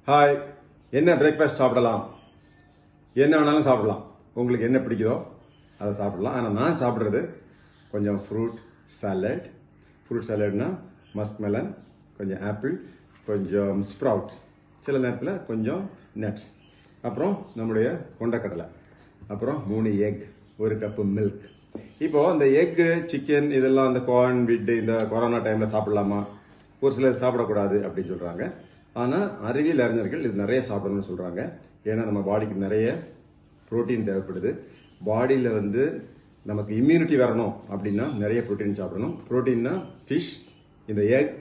hi என்ன breakfast சாப்பிடலாம் என்ன வேணாலும் சாப்பிடலாம் உங்களுக்கு என்ன பிடிக்குதோ அதை சாப்பிடலாம் ஆனால் நான் சாப்பிட்றது கொஞ்சம் ஃப்ரூட் சாலட் ஃப்ரூட் சாலட்னா மஸ்க் மெலன் கொஞ்சம் ஆப்பிள் கொஞ்சம் ஸ்ப்ரவுட் சில நேரத்தில் கொஞ்சம் நட்ஸ் அப்புறம் நம்முடைய கொண்டக்கடலை அப்புறம் மூணு எக் ஒரு கப்பு மில்க் இப்போ இந்த எக்கு சிக்கன் இதெல்லாம் இந்த கார்ன் விட் இந்த கொரோனா டைம்ல சாப்பிடலாமா ஒரு சிலர் சாப்பிடக்கூடாது அப்படின்னு சொல்றாங்க ஆனா அறிவியல் அறிஞர்கள் இது நிறைய சாப்பிடணும்னு சொல்றாங்க ஏன்னா நம்ம பாடிக்கு நிறைய புரோட்டீன் தேவைப்படுது பாடியில வந்து நமக்கு இம்யூனிட்டி வரணும் அப்படின்னா நிறைய புரோட்டீன் சாப்பிடணும் புரோட்டீன்னா ஃபிஷ் இந்த எக்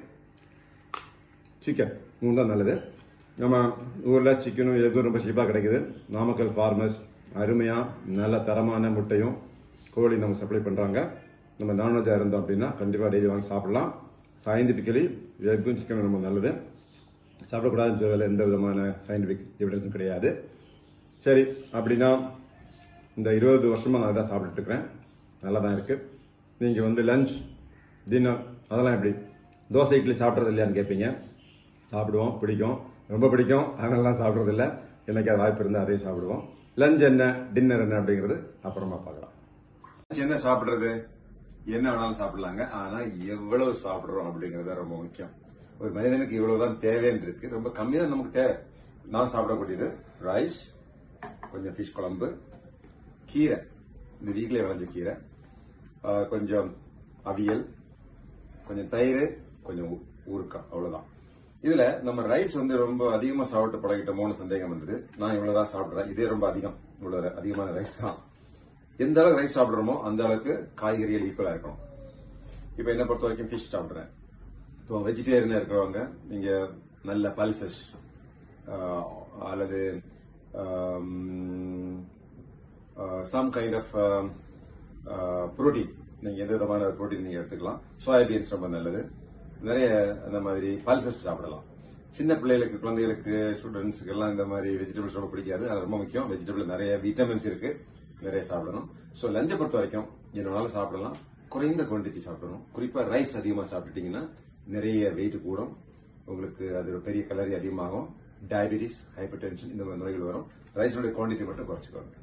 சிக்கன் மூணு தான் நல்லது நம்ம ஊரில் சிக்கனும் எதுவும் ரொம்ப சீப்பாக கிடைக்குது நாமக்கல் ஃபார்மர்ஸ் அருமையாக நல்ல தரமான முட்டையும் கோழி நம்ம சப்ளை பண்ணுறாங்க நம்ம நான்வெஜ்ஜாக இருந்தோம் அப்படின்னா கண்டிப்பாக டெய்லி வாங்கி சாப்பிடலாம் சயின்டிஃபிக்கலி எக்கும் சிக்கனும் ரொம்ப நல்லது சாப்பிடக்கூடாதுன்னு சொல்றதுல எந்த விதமான சயின்டிஃபிக் எவிடன்ஸும் கிடையாது சரி அப்படின்னா இந்த இருபது வருஷமா நான் தான் சாப்பிட்டுட்டு இருக்கிறேன் நல்லா தான் இருக்கு நீங்க வந்து லஞ்ச் டின்னர் அதெல்லாம் எப்படி தோசை இட்லி சாப்பிட்றது இல்லையான்னு கேட்பீங்க சாப்பிடுவோம் பிடிக்கும் ரொம்ப பிடிக்கும் அதனால சாப்பிட்றது இல்லை என்னைக்காவது வாய்ப்பு இருந்தால் அதையும் சாப்பிடுவோம் லஞ்ச் என்ன டின்னர் என்ன அப்படிங்கிறது அப்புறமா பார்க்கலாம் லஞ்ச் என்ன சாப்பிடுறது என்ன வேணாலும் சாப்பிடலாங்க ஆனா எவ்வளவு சாப்பிடுறோம் அப்படிங்கறது ரொம்ப முக்கியம் ஒரு மனிதனுக்கு இவ்வளவுதான் தேவைன்னு இருக்கு ரொம்ப கம்மி தான் நமக்கு தேவை நான் சாப்பிடக்கூடியது ரைஸ் கொஞ்சம் ஃபிஷ் குழம்பு கீரை இந்த வீட்டிலே விளைஞ்ச கீரை ஆஹ் கொஞ்சம் அவியல் கொஞ்சம் தயிர் கொஞ்சம் ஊ- ஊறுக்காய் அவ்வளவுதான் இதுல நம்ம ரைஸ் வந்து ரொம்ப அதிகமா சாப்பிட்டு பழகிட்டோமோன்னு சந்தேகம் வந்தது நான் இவ்வளவுதான் சாப்பிடுறேன் இதே ரொம்ப அதிகம் இவ்வளவு அதிகமான ரைஸ் தான் எந்த அளவுக்கு ரைஸ் சாப்பிடுறோமோ அந்த அளவுக்கு காய்கறிகள் ஈக்குவலா இருக்கணும் இப்ப என்ன பொறுத்த வரைக்கும் ஃபிஷ் சாப்பிடுறேன் இப்போ வெஜிடேரியனா இருக்கிறவங்க நீங்க நல்ல பல்சஸ் அல்லது சம் கைண்ட் ஆஃப் புரோட்டீன் நீங்க எந்த விதமான புரோட்டீன் நீங்க எடுத்துக்கலாம் சோயாபீன்ஸ் ரொம்ப நல்லது நிறைய அந்த மாதிரி பல்சஸ் சாப்பிடலாம் சின்ன பிள்ளைகளுக்கு குழந்தைகளுக்கு ஸ்டூடெண்ட்ஸுக்கு எல்லாம் இந்த மாதிரி வெஜிடபிள்ஸ் ரொம்ப பிடிக்காது அது ரொம்ப முக்கியம் வெஜிடபிள் நிறைய விட்டமின்ஸ் இருக்கு நிறைய சாப்பிடணும் ஸோ லஞ்சை பொறுத்த வரைக்கும் என்ன வேணாலும் சாப்பிடலாம் குறைந்த குவான்டிட்டி சாப்பிடணும் குறிப்பா ரைஸ் அதிகமா சாப்பிட்டுட்டீங்கன்னா நிறைய வெயிட் கூடும் உங்களுக்கு அது ஒரு பெரிய கலரி அதிகமாகும் டயபிட்டிஸ் ஹைப்பர் டென்ஷன் இந்த மாதிரி நோய்கள் வரும் ரைஸோட குவான்டிட்டி மட்டும் குறைச்சிக்கோங்க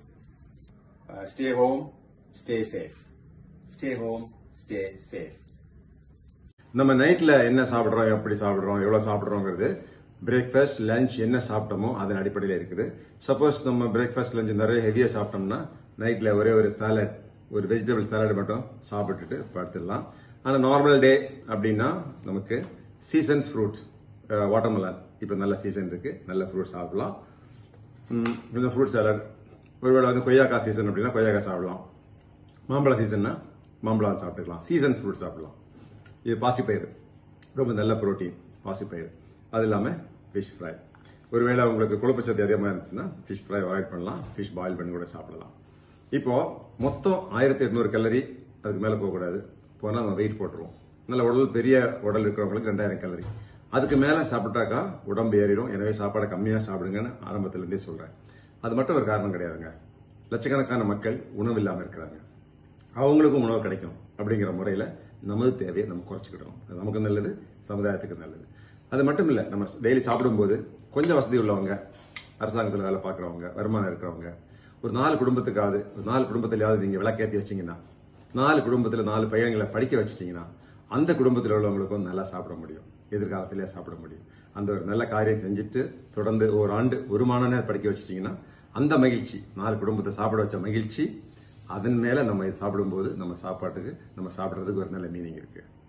stay home stay safe stay home stay safe நம்ம நைட்ல என்ன சாப்பிடுறோம் எப்படி சாப்பிடுறோம் எவ்வளவு சாப்பிடுறோங்கிறது பிரேக்ஃபாஸ்ட் லஞ்ச் என்ன சாப்பிட்டோமோ அதன் அடிப்படையில் இருக்குது சப்போஸ் நம்ம பிரேக்ஃபாஸ்ட் லஞ்ச் நிறைய ஹெவியா சாப்பிட்டோம்னா நைட்ல ஒரே ஒரு சாலட் ஒரு வெஜிடபிள் சாலட் மட்டும் சாப்பிட்டுட்டு படுத்துடலாம் ஆனா நார்மல் டே அப்படின்னா நமக்கு சீசன்ஸ் ஃப்ரூட் வாட்டர்மெலன் இப்போ நல்ல சீசன் இருக்கு நல்ல ஃப்ரூட் சாப்பிடலாம் ம், இந்த ஃப்ரூட் சாலட் ஒருவேளை வந்து கொய்யாக்காய் சீசன் அப்படின்னா கொய்யாக்காய் சாப்பிடலாம் மாம்பழ சீசன்னா மாம்பழம் சாப்பிட்டுக்கலாம் சீசன்ஸ் ஃப்ரூட் சாப்பிடலாம் இது பாசிப்பயிறு ரொம்ப நல்ல புரோட்டீன் பாசிப்பயிறு அது இல்லாம ஃபிஷ் ஃப்ரை ஒருவேளை உங்களுக்கு கொழுப்பு சத்து அதிகமாக இருந்துச்சுன்னா ஃபிஷ் ஃப்ரை அவாய்ட் பண்ணலாம் ஃபிஷ் பாயில் பண்ணி கூட சாப்பிடலாம் இப்போ மொத்தம் ஆயிரத்தி எட்நூறு கலரி அதுக்கு மேல போகக்கூடாது போனா நம்ம வெயிட் போட்டுருவோம் நல்ல உடல் பெரிய உடல் இருக்கிறவங்களுக்கு ரெண்டாயிரம் கலரி அதுக்கு மேல சாப்பிட்டாக்கா உடம்பு ஏறிடும் எனவே சாப்பாடை கம்மியா சாப்பிடுங்கன்னு ஆரம்பத்துல இருந்தே சொல்றேன் அது மட்டும் ஒரு காரணம் கிடையாதுங்க லட்சக்கணக்கான மக்கள் உணவு இல்லாம இருக்கிறாங்க அவங்களுக்கும் உணவு கிடைக்கும் அப்படிங்கிற முறையில நமது தேவையை நம்ம குறைச்சிக்கிடணும் அது நமக்கு நல்லது சமுதாயத்துக்கு நல்லது அது மட்டும் இல்ல நம்ம டெய்லி சாப்பிடும்போது கொஞ்சம் வசதி உள்ளவங்க அரசாங்கத்தில் வேலை பார்க்கறவங்க வருமானம் இருக்கிறவங்க ஒரு நாலு குடும்பத்துக்காவது ஒரு நாலு குடும்பத்திலாவது நீங்க விளக்கேத்தி வச்சீங்கன்னா நாலு குடும்பத்துல நாலு பையன்களை படிக்க வச்சிட்டீங்கன்னா அந்த குடும்பத்தில் உள்ளவங்களுக்கும் நல்லா சாப்பிட முடியும் எதிர்காலத்திலே சாப்பிட முடியும் அந்த ஒரு நல்ல காரியம் செஞ்சுட்டு தொடர்ந்து ஒரு ஆண்டு ஒரு மாணவனை படிக்க வச்சிட்டீங்கன்னா அந்த மகிழ்ச்சி நாலு குடும்பத்தை சாப்பிட வச்ச மகிழ்ச்சி அதன் மேல நம்ம இது சாப்பிடும்போது நம்ம சாப்பாட்டுக்கு நம்ம சாப்பிடுறதுக்கு ஒரு நல்ல மீனிங் இருக்கு